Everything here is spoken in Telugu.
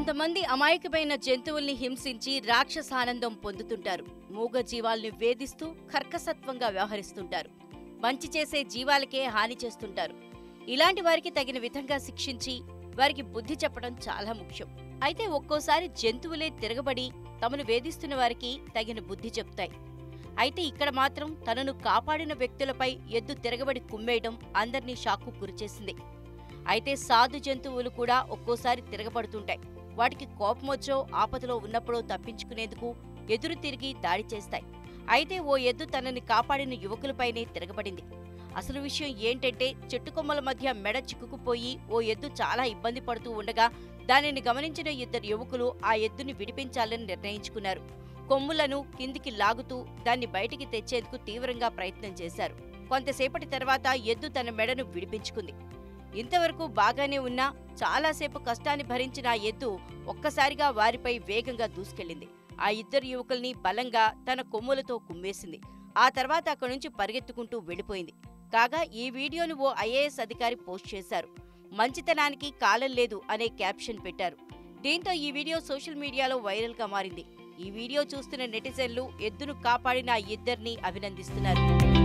కొంతమంది అమాయకమైన జంతువుల్ని హింసించి రాక్షసానందం పొందుతుంటారు మూగ జీవాల్ని వేధిస్తూ కర్కసత్వంగా వ్యవహరిస్తుంటారు మంచి చేసే జీవాలకే హాని చేస్తుంటారు ఇలాంటి వారికి తగిన విధంగా శిక్షించి వారికి బుద్ధి చెప్పడం చాలా ముఖ్యం అయితే ఒక్కోసారి జంతువులే తిరగబడి తమను వేధిస్తున్న వారికి తగిన బుద్ధి చెప్తాయి అయితే ఇక్కడ మాత్రం తనను కాపాడిన వ్యక్తులపై ఎద్దు తిరగబడి కుమ్మేయడం అందర్నీ షాక్కు గురిచేసింది అయితే సాధు జంతువులు కూడా ఒక్కోసారి తిరగబడుతుంటాయి వాటికి కోపమొచ్చో ఆపదలో ఉన్నప్పుడో తప్పించుకునేందుకు ఎదురు తిరిగి దాడి చేస్తాయి అయితే ఓ ఎద్దు తనని కాపాడిన యువకులపైనే తిరగబడింది అసలు విషయం ఏంటంటే చెట్టు కొమ్మల మధ్య మెడ చిక్కుకుపోయి ఓ ఎద్దు చాలా ఇబ్బంది పడుతూ ఉండగా దానిని గమనించిన ఇద్దరు యువకులు ఆ ఎద్దుని విడిపించాలని నిర్ణయించుకున్నారు కొమ్ములను కిందికి లాగుతూ దాన్ని బయటికి తెచ్చేందుకు తీవ్రంగా ప్రయత్నం చేశారు కొంతసేపటి తర్వాత ఎద్దు తన మెడను విడిపించుకుంది ఇంతవరకు బాగానే ఉన్నా చాలాసేపు కష్టాన్ని భరించిన ఆ ఎద్దు ఒక్కసారిగా వారిపై వేగంగా దూసుకెళ్లింది ఆ ఇద్దరు యువకుల్ని బలంగా తన కొమ్ములతో కుమ్మేసింది ఆ తర్వాత అక్కడి నుంచి పరిగెత్తుకుంటూ వెళ్ళిపోయింది కాగా ఈ వీడియోను ఓ ఐఏఎస్ అధికారి పోస్ట్ చేశారు మంచితనానికి కాలం లేదు అనే క్యాప్షన్ పెట్టారు దీంతో ఈ వీడియో సోషల్ మీడియాలో వైరల్గా మారింది ఈ వీడియో చూస్తున్న నెటిజన్లు ఎద్దును కాపాడిన ఆ ఇద్దరిని అభినందిస్తున్నారు